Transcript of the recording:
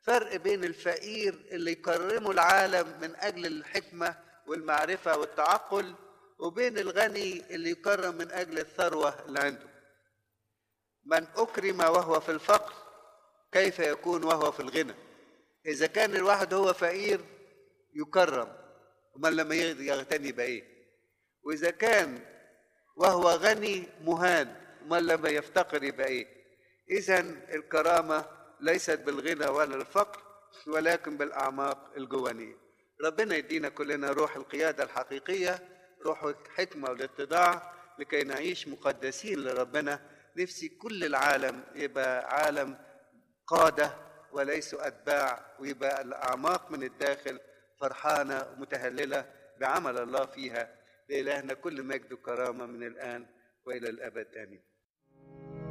فرق بين الفقير اللي يكرمه العالم من اجل الحكمه والمعرفه والتعقل وبين الغني اللي يكرم من اجل الثروه اللي عنده من اكرم وهو في الفقر كيف يكون وهو في الغنى اذا كان الواحد هو فقير يكرم امال لما يغتني يبقى ايه واذا كان وهو غني مهان امال لما يفتقر يبقى ايه اذا الكرامه ليست بالغنى ولا الفقر ولكن بالاعماق الجوانيه ربنا يدينا كلنا روح القياده الحقيقيه روح الحكمه والاتضاع لكي نعيش مقدسين لربنا نفسي كل العالم يبقى عالم قاده وليسوا اتباع ويبقى الاعماق من الداخل فرحانه ومتهلله بعمل الله فيها لإلهنا كل مجد وكرامه من الان والى الابد امين